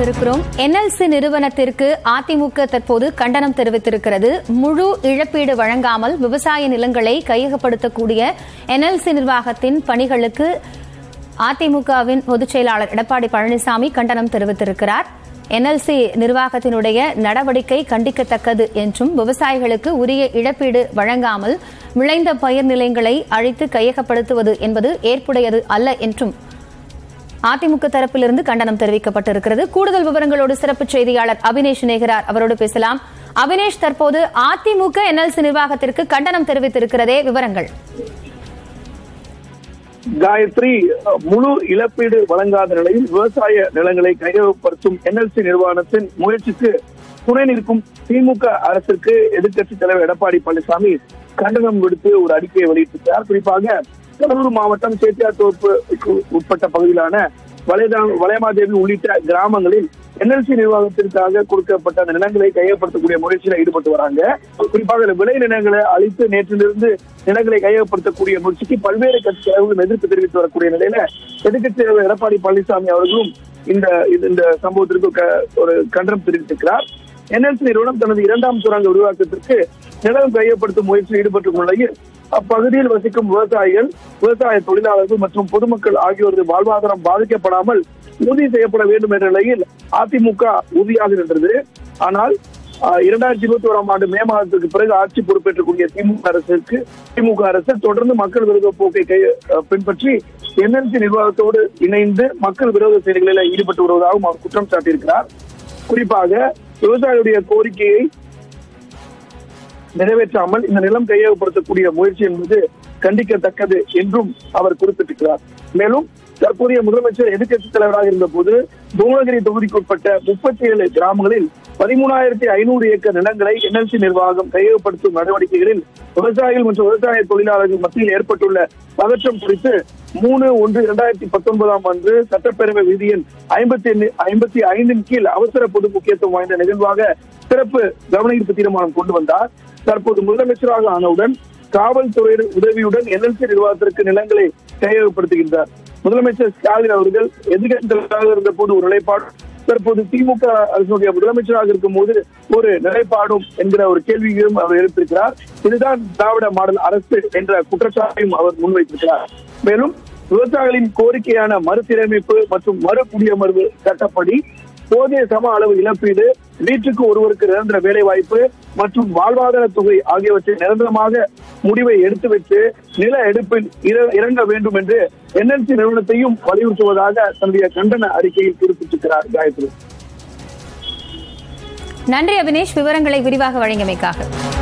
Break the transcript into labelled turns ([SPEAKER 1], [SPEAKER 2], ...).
[SPEAKER 1] இணைந்திருக்கிறோம் என்எல்சி நிறுவனத்திற்கு அதிமுக தற்போது கண்டனம் தெரிவித்திருக்கிறது முழு இழப்பீடு வழங்காமல் விவசாய நிலங்களை கையகப்படுத்தக்கூடிய என்எல்சி நிர்வாகத்தின் பணிகளுக்கு அதிமுகவின் பொதுச் செயலாளர் எடப்பாடி பழனிசாமி கண்டனம் தெரிவித்திருக்கிறார் என்எல்சி நிர்வாகத்தினுடைய நடவடிக்கை கண்டிக்கத்தக்கது என்றும் விவசாயிகளுக்கு உரிய இழப்பீடு வழங்காமல் விளைந்த பயிர் நிலங்களை அழித்து கையகப்படுத்துவது என்பது ஏற்புடையது அல்ல என்றும் அதிமுக தரப்பிலிருந்து கண்டனம் தெரிவிக்கப்பட்டிருக்கிறது கூடுதல் விவரங்களோடு சிறப்பு செய்தியாளர் அபினேஷ் இணைகிறார் அவரோடு பேசலாம் அபினேஷ் தற்போது அதிமுக என்எல்சி நிர்வாகத்திற்கு கண்டனம் தெரிவித்திருக்கிறதே விவரங்கள்
[SPEAKER 2] காயத்ரி முழு இழப்பீடு வழங்காத நிலையில் விவசாய நிலங்களை கையகப்படுத்தும் என்எல்சி நிறுவனத்தின் முயற்சிக்கு துணை நிற்கும் திமுக அரசுக்கு எதிர்க்கட்சித் தலைவர் எடப்பாடி பழனிசாமி கண்டனம் விடுத்து ஒரு அறிக்கையை வெளியிட்டிருக்கிறார் குறிப்பாக கடலூர் மாவட்டம் சேத்தியாத்தோப்புக்கு உட்பட்ட பகுதியிலான வளைதா வளையமாதேவி உள்ளிட்ட கிராமங்களில் என்எல்சி நிர்வாகத்திற்காக கொடுக்கப்பட்ட அந்த நிலங்களை கையகப்படுத்தக்கூடிய முயற்சியில் ஈடுபட்டு வராங்க குறிப்பாக இந்த விளை நிலங்களை அழித்து நேற்றிலிருந்து நிலங்களை கையகப்படுத்தக்கூடிய முயற்சிக்கு பல்வேறு கட்சி தலைவர்களும் எதிர்ப்பு தெரிவித்து வரக்கூடிய நிலையில எதிர்க்கட்சி தலைவர் எடப்பாடி பழனிசாமி அவர்களும் இந்த இந்த- இந்த சம்பவத்திற்கு க- ஒரு கண்டனம் தெரிவித்திருக்கிறார் என்எல்சி நிறுவனம் தனது இரண்டாம் சுரங்க விரிவாக்கத்திற்கு நிலம் கையப்படுத்தும் முயற்சியில் ஈடுபட்டுள்ள நிலையில் அப்பகுதியில் வசிக்கும் விவசாயிகள் விவசாய தொழிலாளர்கள் மற்றும் பொதுமக்கள் ஆகியோரது வாழ்வாதாரம் பாதிக்கப்படாமல் உறுதி செய்யப்பட வேண்டும் என்ற நிலையில் அதிமுக உறுதியாக நின்றது ஆனால் ஆஹ், இரண்டாயிரத்தி இருபத்தி ஓராம் ஆண்டு மே மாதத்திற்கு பிறகு ஆட்சி பொறுப்பேற்றக்கூடிய திமுக அரசுக்கு திமுக அரசு தொடர்ந்து மக்கள் விரோத போக்கை கை அஹ், பின்பற்றி என்எல்சி நிர்வாகத்தோடு இணைந்து மக்கள் விரோத செயல்களில் ஈடுபட்டு வருவதாகவும் அவர் குற்றம் சாட்டியிருக்கிறார் குறிப்பாக விவசாயிகளுடைய கோரிக்கையை நிறைவேற்றாமல் இந்த நிலம் கையகப்படுத்தக்கூடிய முயற்சி என்பது கண்டிக்கத்தக்கது என்றும் அவர் குறிப்பிட்டிருக்கிறார் மேலும் தற்போதைய முதலமைச்சர் எதிர்க்கட்சித் தலைவராக இருந்த போது தூளகிரி தொகுதிக்குட்பட்ட முப்பத்தி ஏழு கிராமங்களில் பதிமூணாயிரத்தி ஐநூறு ஏக்கர் நிலங்களை என்எல்சி நிர்வாகம் கையகப்படுத்தும் நடவடிக்கைகளில் விவசாயிகள் மற்றும் விவசாய தொழிலாளர்கள் மத்தியில் ஏற்பட்டுள்ள பதற்றம் குறித்து மூணு ஒன்று இரண்டாயிரத்தி பத்தொன்பதாம் ஆண்டு சட்டப்பேரவை விதியின் ஐம்பத்தி ஐம்பத்தி ஐந்தின் கீழ் அவசர பொது முக்கியத்துவம் வாய்ந்த நிகழ்வாக சிறப்பு கவனஈர்ப்பு தீர்மானம் கொண்டு வந்தார் தற்போது முதலமைச்சராக ஆனவுடன் காவல்துறையின் உதவியுடன் என்எல்சி நிர்வாகத்திற்கு நிலங்களை கையகப்படுத்துகின்றார் முதலமைச்சர் ஸ்டாலின் அவர்கள் எதிர்கட்சி தலைவராக இருந்த போது ஒரு நிலைப்பாடு தற்போது திமுக அரசுடைய முதலமைச்சராக இருக்கும் போது ஒரு நிலைப்பாடும் என்கிற ஒரு கேள்வியையும் அவர் எழுப்பியிருக்கிறார் இதுதான் திராவிட மாடல் அரசு என்ற குற்றச்சாட்டையும் அவர் முன்வைத்திருக்கிறார் மேலும் விவசாயிகளின் கோரிக்கையான மறுசீரமைப்பு மற்றும் மறு குடியமர்வு சட்டப்படி போதிய சம அளவு இழப்பீடு வீட்டுக்கு ஒருவருக்கு நிரந்தர வேலை வாய்ப்பு மற்றும் வாழ்வாதார தொகை ஆகியவற்றை நிரந்தரமாக முடிவை எடுத்து வைத்து நில எடுப்பில் இற- இறங்க வேண்டும் என்று என்எல்சி நிறுவனத்தையும் வலியுறுத்துவதாக தன்னுடைய கண்டன அறிக்கையில் குறிப்பிட்டிருக்கிறார் காயத்ரி
[SPEAKER 1] நன்றி அபினேஷ் விவரங்களை விரிவாக வழங்கியமைக்காக